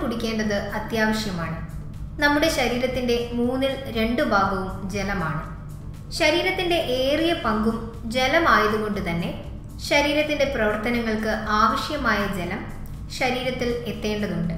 കുടിക്കേണ്ടത് അത്യാവശ്യമാണ് നമ്മുടെ ശരീരത്തിന്റെ മൂന്നിൽ രണ്ടു ഭാഗവും ജലമാണ് ശരീരത്തിന്റെ ഏറിയ പങ്കും ജലമായതുകൊണ്ട് തന്നെ ശരീരത്തിന്റെ പ്രവർത്തനങ്ങൾക്ക് ആവശ്യമായ ജലം ശരീരത്തിൽ എത്തേണ്ടതുണ്ട്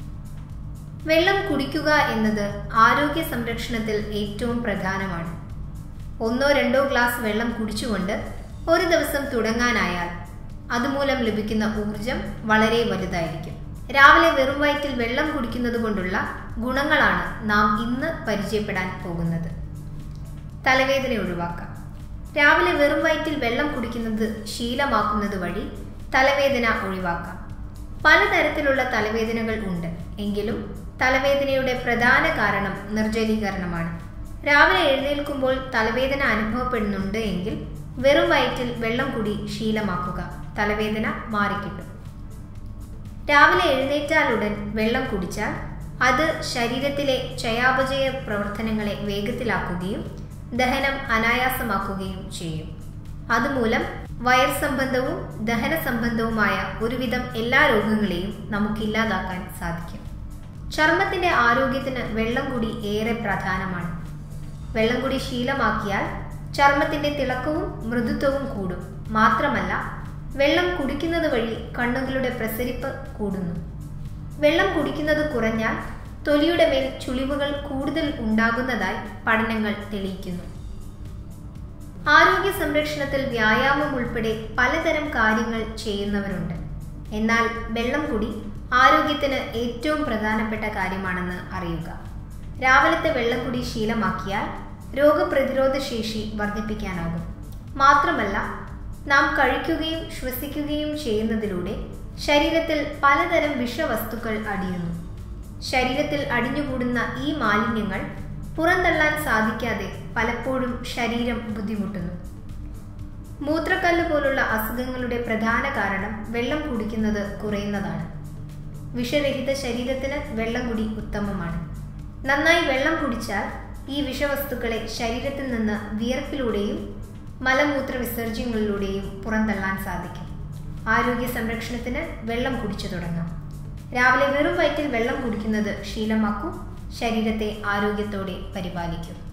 വെള്ളം കുടിക്കുക എന്നത് ആരോഗ്യ സംരക്ഷണത്തിൽ ഏറ്റവും പ്രധാനമാണ് ഒന്നോ രണ്ടോ ഗ്ലാസ് വെള്ളം കുടിച്ചുകൊണ്ട് ഒരു ദിവസം തുടങ്ങാനായാൽ അതുമൂലം ലഭിക്കുന്ന ഊർജം വളരെ വലുതായിരിക്കും രാവിലെ വെറും വയറ്റിൽ വെള്ളം കുടിക്കുന്നത് കൊണ്ടുള്ള ഗുണങ്ങളാണ് നാം ഇന്ന് പരിചയപ്പെടാൻ പോകുന്നത് തലവേദന ഒഴിവാക്കാം രാവിലെ വെറും വയറ്റിൽ വെള്ളം കുടിക്കുന്നത് ശീലമാക്കുന്നത് വഴി തലവേദന ഒഴിവാക്കാം പലതരത്തിലുള്ള തലവേദനകൾ ഉണ്ട് എങ്കിലും തലവേദനയുടെ പ്രധാന കാരണം നിർജ്ജലീകരണമാണ് രാവിലെ എഴുന്നേൽക്കുമ്പോൾ തലവേദന അനുഭവപ്പെടുന്നുണ്ട് എങ്കിൽ വെറും വയറ്റിൽ വെള്ളം കുടി ശീലമാക്കുക തലവേദന മാറിക്കിട്ടും രാവിലെ എഴുന്നേറ്റാലുടൻ വെള്ളം കുടിച്ചാൽ അത് ശരീരത്തിലെ ചയാപചയ പ്രവർത്തനങ്ങളെ വേഗത്തിലാക്കുകയും ദഹനം അനായാസമാക്കുകയും ചെയ്യും അതുമൂലം വയർ സംബന്ധവും ദഹന സംബന്ധവുമായ ഒരുവിധം എല്ലാ രോഗങ്ങളെയും നമുക്ക് ഇല്ലാതാക്കാൻ സാധിക്കും ചർമ്മത്തിന്റെ ആരോഗ്യത്തിന് വെള്ളം കൂടി ഏറെ പ്രധാനമാണ് വെള്ളം കൂടി ശീലമാക്കിയാൽ ചർമ്മത്തിന്റെ തിളക്കവും മൃദുത്വവും കൂടും മാത്രമല്ല വെള്ളം കുടിക്കുന്നത് വഴി കണ്ണുകളുടെ പ്രസരിപ്പ് കൂടുന്നു വെള്ളം കുടിക്കുന്നത് കുറഞ്ഞാൽ തൊലിയുടെ മേൽ ചുളിവുകൾ കൂടുതൽ ഉണ്ടാകുന്നതായി പഠനങ്ങൾ തെളിയിക്കുന്നു ആരോഗ്യ സംരക്ഷണത്തിൽ വ്യായാമം ഉൾപ്പെടെ പലതരം കാര്യങ്ങൾ ചെയ്യുന്നവരുണ്ട് എന്നാൽ വെള്ളം കൂടി ആരോഗ്യത്തിന് ഏറ്റവും പ്രധാനപ്പെട്ട കാര്യമാണെന്ന് അറിയുക രാവിലത്തെ വെള്ളം കൂടി ശീലമാക്കിയാൽ രോഗപ്രതിരോധ ശേഷി വർദ്ധിപ്പിക്കാനാകും മാത്രമല്ല നാം കഴിക്കുകയും ശ്വസിക്കുകയും ചെയ്യുന്നതിലൂടെ ശരീരത്തിൽ പലതരം വിഷവസ്തുക്കൾ അടിയുന്നു ശരീരത്തിൽ അടിഞ്ഞുകൂടുന്ന ഈ മാലിന്യങ്ങൾ പുറന്തള്ളാൻ സാധിക്കാതെ പലപ്പോഴും ശരീരം ബുദ്ധിമുട്ടുന്നു മൂത്രക്കല്ല് പോലുള്ള അസുഖങ്ങളുടെ പ്രധാന കാരണം വെള്ളം കുടിക്കുന്നത് കുറയുന്നതാണ് വിഷരഹിത ശരീരത്തിന് വെള്ളം കുടി ഉത്തമമാണ് നന്നായി വെള്ളം കുടിച്ചാൽ ഈ വിഷവസ്തുക്കളെ ശരീരത്തിൽ നിന്ന് വിയർപ്പിലൂടെയും മലമൂത്ര വിസർജ്യങ്ങളിലൂടെയും പുറന്തള്ളാൻ സാധിക്കും ആരോഗ്യ സംരക്ഷണത്തിന് വെള്ളം കുടിച്ചു തുടങ്ങാം രാവിലെ വെറും വയറ്റിൽ വെള്ളം കുടിക്കുന്നത് ശീലമാക്കൂ ശരീരത്തെ ആരോഗ്യത്തോടെ പരിപാലിക്കൂ